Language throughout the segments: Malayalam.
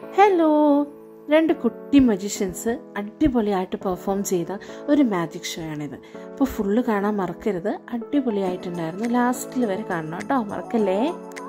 ഹലോ രണ്ട് കുട്ടി മജീഷ്യൻസ് അടിപൊളിയായിട്ട് പെർഫോം ചെയ്ത ഒരു മാജിക് ഷോ ആണിത് അപ്പോൾ ഫുള്ള് കാണാൻ മറക്കരുത് അടിപൊളിയായിട്ടുണ്ടായിരുന്നു ലാസ്റ്റിൽ വരെ കാണണം കേട്ടോ മറക്കല്ലേ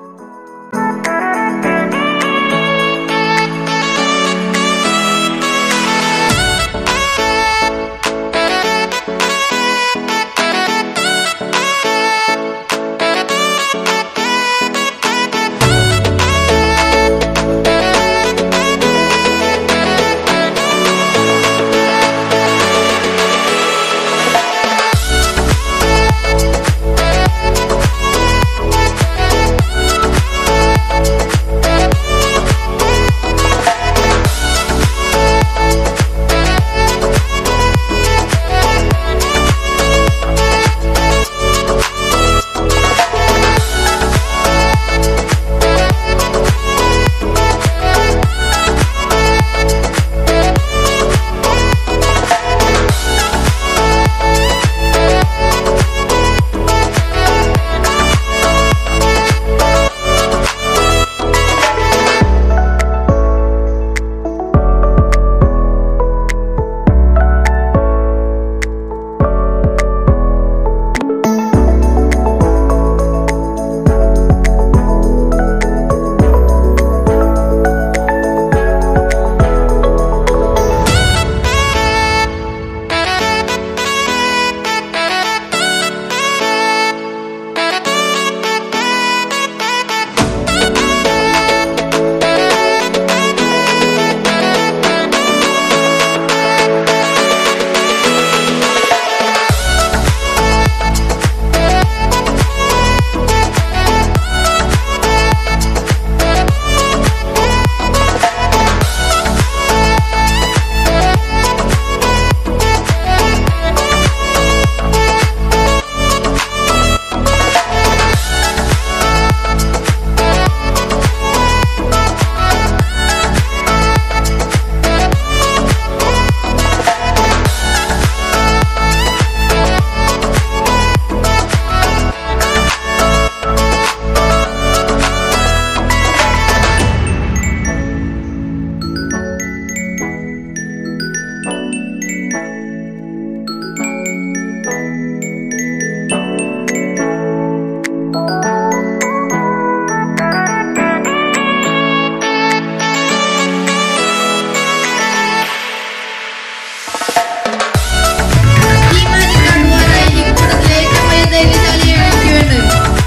ഈ മാജിക് കാണുവാനായി കൂടുതൽ ഏറ്റവും ധൈര്യശാലിയായ എനിക്ക് വേണ്ടത്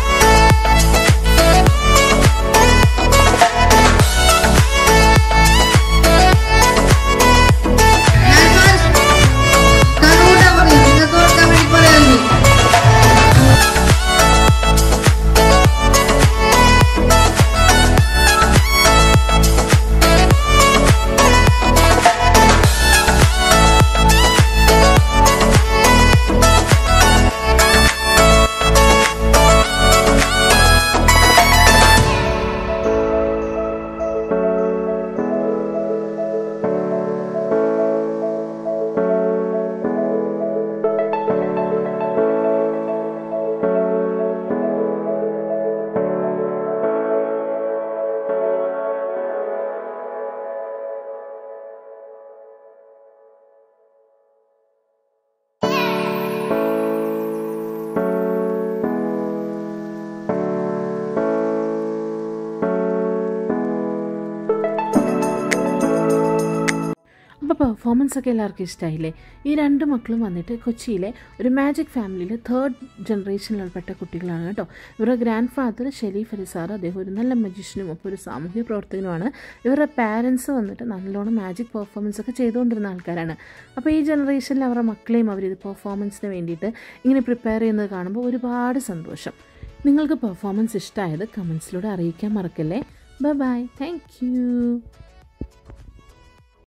ഞാൻ മാസ് കണ്ണുകൂട്ടാൻ പറയും നിങ്ങൾക്ക് ഓർക്കാൻ വേണ്ടി പറയാറില്ലേ അപ്പോൾ പെർഫോമൻസ് ഒക്കെ എല്ലാവർക്കും ഇഷ്ടമായില്ലേ ഈ രണ്ട് മക്കളും വന്നിട്ട് കൊച്ചിയിലെ ഒരു മാജിക് ഫാമിലിയിൽ തേർഡ് ജനറേഷനിൽപ്പെട്ട കുട്ടികളാണ് കേട്ടോ ഇവരുടെ grandfather Shareef Ali sir അദ്ദേഹം ഒരു നല്ല മജീഷ്യനും ഒപ്പം ഒരു സാമൂഹ്യ പ്രവർത്തകനുമാണ് ഇവരുടെ പാരൻസ് വന്നിട്ട് നല്ലോണം മാജിക് പെർഫോമൻസ് ഒക്കെ ചെയ്തുകൊണ്ടിരുന്ന ആൾക്കാരാണ് അപ്പോൾ ഈ ജനറേഷനിൽ അവരുടെ മക്കളെയും അവരിത് പെർഫോമൻസിന് വേണ്ടിയിട്ട് ഇങ്ങനെ പ്രിപ്പയർ ചെയ്യുന്നത് കാണുമ്പോൾ ഒരുപാട് സന്തോഷം നിങ്ങൾക്ക് പെർഫോമൻസ് ഇഷ്ടമായത് കമൻസിലൂടെ അറിയിക്കാൻ മറക്കല്ലേ ബൈ ബൈ താങ്ക് യു